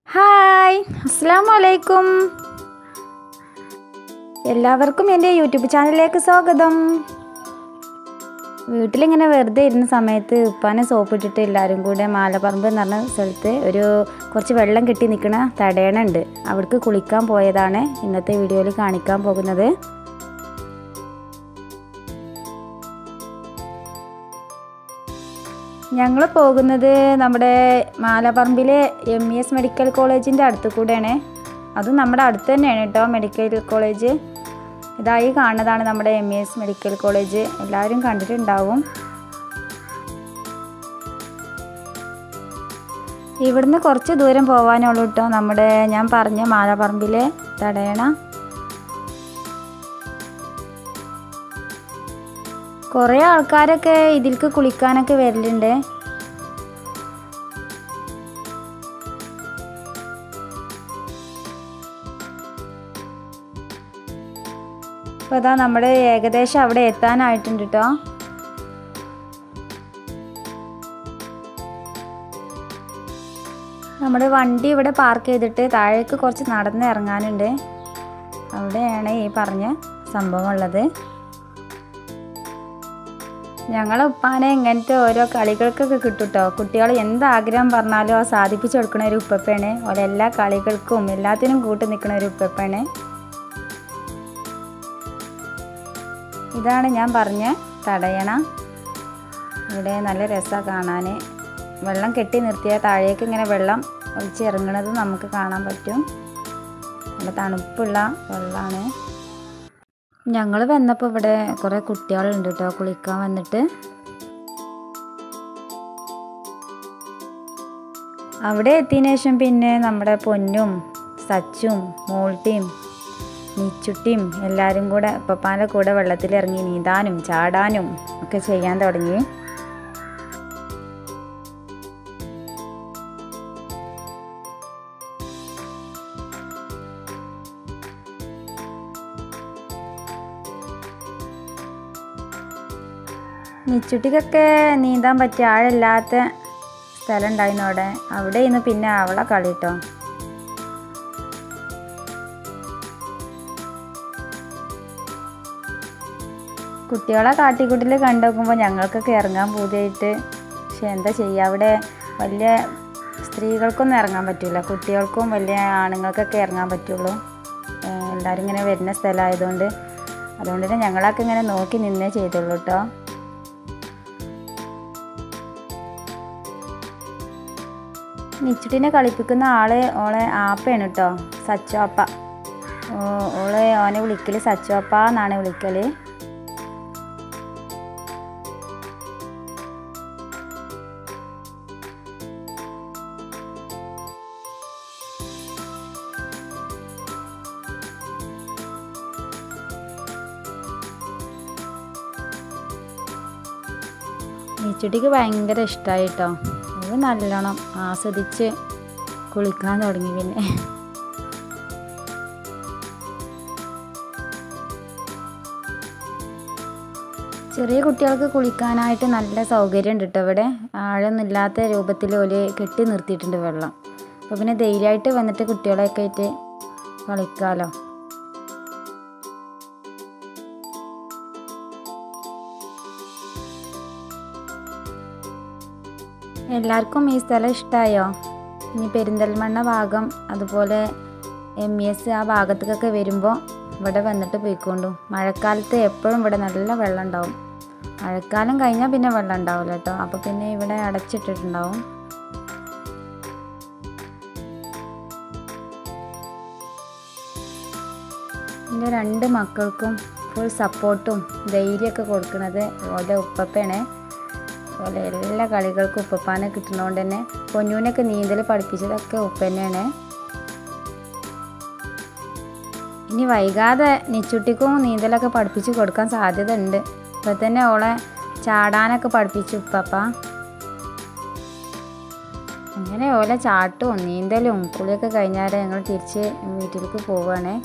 hi അസ്സാം വലൈക്കും എല്ലാവർക്കും എൻ്റെ യൂട്യൂബ് ചാനലിലേക്ക് സ്വാഗതം വീട്ടിലിങ്ങനെ വെറുതെ ഇരുന്ന സമയത്ത് ഉപ്പാനെ സോപ്പ് ഇട്ടിട്ട് എല്ലാവരും കൂടെ മാലപ്പറമ്പ് എന്ന് പറഞ്ഞ സ്ഥലത്ത് ഒരു കുറച്ച് വെള്ളം കെട്ടി നിൽക്കുന്ന തടയണ ഉണ്ട് അവിടേക്ക് കുളിക്കാൻ പോയതാണ് ഇന്നത്തെ വീഡിയോയിൽ കാണിക്കാൻ പോകുന്നത് ഞങ്ങൾ പോകുന്നത് നമ്മുടെ മാലപ്പറമ്പിലെ എം ഇ എസ് മെഡിക്കൽ കോളേജിൻ്റെ അടുത്ത് കൂടെയാണ് അതും നമ്മുടെ അടുത്ത് തന്നെയാണ് കേട്ടോ മെഡിക്കൽ കോളേജ് ഇതായി കാണുന്നതാണ് നമ്മുടെ M E S medical college എല്ലാവരും കണ്ടിട്ടുണ്ടാവും ഇവിടുന്ന് കുറച്ച് ദൂരം പോകാനുള്ളൂ കേട്ടോ നമ്മുടെ ഞാൻ പറഞ്ഞ മാലപ്പറമ്പിലെ തടയണ കുറേ ആൾക്കാരൊക്കെ ഇതിൽക്ക് കുളിക്കാനൊക്കെ വരലുണ്ട് അപ്പോൾ ഇതാ നമ്മുടെ ഏകദേശം അവിടെ എത്താനായിട്ടുണ്ട് കേട്ടോ നമ്മുടെ വണ്ടി ഇവിടെ പാർക്ക് ചെയ്തിട്ട് താഴേക്ക് കുറച്ച് നടന്ന് ഇറങ്ങാനുണ്ട് അവിടെയാണ് ഈ പറഞ്ഞ സംഭവം ഉള്ളത് ഞങ്ങളെ ഉപ്പാനെ ഇങ്ങനത്തെ ഓരോ കളികൾക്കൊക്കെ കിട്ടും കേട്ടോ കുട്ടികൾ എന്ത് ആഗ്രഹം പറഞ്ഞാലും അത് സാധിപ്പിച്ചു കൊടുക്കുന്ന ഒരു ഉപ്പപ്പയാണ് ഓരോ എല്ലാ കളികൾക്കും എല്ലാത്തിനും കൂട്ടി നിൽക്കുന്ന ഒരു ഉപ്പപ്പയാണ് ഇതാണ് ഞാൻ പറഞ്ഞ തടയണ ഇവിടെ നല്ല രസമാണ് കാണാൻ വെള്ളം കെട്ടി നിർത്തിയാൽ താഴേക്ക് ഇങ്ങനെ വെള്ളം ഒലിച്ചിറങ്ങണത് നമുക്ക് കാണാൻ പറ്റും നല്ല തണുപ്പുള്ള വെള്ളമാണ് ഞങ്ങൾ വന്നപ്പോൾ ഇവിടെ കുറേ കുട്ടികളുണ്ട് കേട്ടോ കുളിക്കാൻ വന്നിട്ട് അവിടെ എത്തിയതിനു ശേഷം പിന്നെ നമ്മുടെ പൊന്നും സച്ചും മോൾട്ടിയും നീച്ചുട്ടിയും എല്ലാവരും കൂടെ പപ്പാൻ്റെ കൂടെ വെള്ളത്തിലിറങ്ങി നീന്താനും ചാടാനും ഒക്കെ ചെയ്യാൻ തുടങ്ങി നിച്ചുട്ടിക്കൊക്കെ നീന്താൻ പറ്റിയ ആഴല്ലാത്ത സ്ഥലം ഉണ്ടായിരുന്നു അവിടെ അവിടെ ഇന്ന് പിന്നെ അവളെ കളി കേട്ടോ കുട്ടികളെ കാട്ടിക്കൂട്ടിൽ കണ്ടുനോക്കുമ്പോൾ ഞങ്ങൾക്കൊക്കെ ഇറങ്ങാൻ പൂതിയായിട്ട് പക്ഷെ എന്താ ചെയ്യുക അവിടെ വലിയ സ്ത്രീകൾക്കൊന്നും ഇറങ്ങാൻ പറ്റില്ല കുട്ടികൾക്കും വലിയ ആണുങ്ങൾക്കൊക്കെ ഇറങ്ങാൻ പറ്റുള്ളൂ എല്ലാവരും ഇങ്ങനെ വരുന്ന സ്ഥലമായതുകൊണ്ട് അതുകൊണ്ട് തന്നെ ഞങ്ങളൊക്കെ ഇങ്ങനെ നോക്കി നിന്നേ ചെയ്തുള്ളൂ കേട്ടോ നിച്ചുട്ടിനെ കളിപ്പിക്കുന്ന ആള് ഓളെ ആപ്പയാണ് കേട്ടോ സച്ചു അപ്പ ഓളെ ഓനെ വിളിക്കല് സച്ചു അപ്പ എന്നാണ് വിളിക്കല് നീച്ചുട്ടിക്ക് ഭയങ്കര ഇഷ്ടമായി കേട്ടോ അത് നല്ലോണം ആസ്വദിച്ച് കുളിക്കാൻ തുടങ്ങി പിന്നെ ചെറിയ കുട്ടികൾക്ക് കുളിക്കാനായിട്ട് നല്ല സൗകര്യം ഉണ്ട് കേട്ടോ ഇവിടെ ആഴൊന്നുമില്ലാത്ത രൂപത്തിൽ ഒരു കെട്ടി നിർത്തിയിട്ടുണ്ട് വെള്ളം അപ്പോൾ പിന്നെ ധൈര്യമായിട്ട് വന്നിട്ട് കുട്ടികളെയൊക്കെ ആയിട്ട് കളിക്കാമല്ലോ എല്ലാവർക്കും ഈ സ്ഥലം ഇഷ്ടമായോ ഇനി പെരിന്തൽമണ്ണ ഭാഗം അതുപോലെ എം ഇ എസ് ആ ഭാഗത്തേക്കൊക്കെ വരുമ്പോൾ ഇവിടെ വന്നിട്ട് പോയിക്കൊണ്ടു മഴക്കാലത്ത് എപ്പോഴും ഇവിടെ നല്ല വെള്ളം ഉണ്ടാവും മഴക്കാലം കഴിഞ്ഞാൽ പിന്നെ വെള്ളം ഉണ്ടാവില്ല കേട്ടോ അപ്പോൾ പിന്നെ ഇവിടെ അടച്ചിട്ടിട്ടുണ്ടാവും എൻ്റെ രണ്ട് മക്കൾക്കും ഫുൾ സപ്പോർട്ടും ധൈര്യമൊക്കെ കൊടുക്കുന്നത് ഓരോ ഉപ്പപ്പയാണ് അതുപോലെ എല്ലാ കളികൾക്കും ഉപ്പപ്പാനെ കിട്ടുന്നതുകൊണ്ട് തന്നെ പൊന്നൂനൊക്കെ നീന്തൽ പഠിപ്പിച്ചതൊക്കെ ഉപ്പ തന്നെയാണ് ഇനി വൈകാതെ നിച്ചുട്ടിക്കും നീന്തലൊക്കെ പഠിപ്പിച്ച് കൊടുക്കാൻ സാധ്യത ഉണ്ട് ഇപ്പം തന്നെ ഓളെ ചാടാനൊക്കെ പഠിപ്പിച്ചു ഉപ്പപ്പ അങ്ങനെ ഓലെ ചാട്ടവും നീന്തലും കുളിയൊക്കെ കഴിഞ്ഞാൽ ഞങ്ങൾ തിരിച്ച് വീട്ടിലേക്ക് പോവുകയാണ്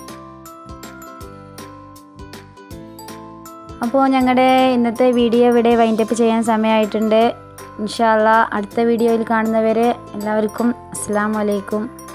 അപ്പോൾ ഞങ്ങളുടെ ഇന്നത്തെ വീഡിയോ ഇവിടെ വൈൻഡപ്പ് ചെയ്യാൻ സമയമായിട്ടുണ്ട് ഇൻഷാല്ല അടുത്ത വീഡിയോയിൽ കാണുന്നവരെ എല്ലാവർക്കും അസ്സാം വലൈക്കും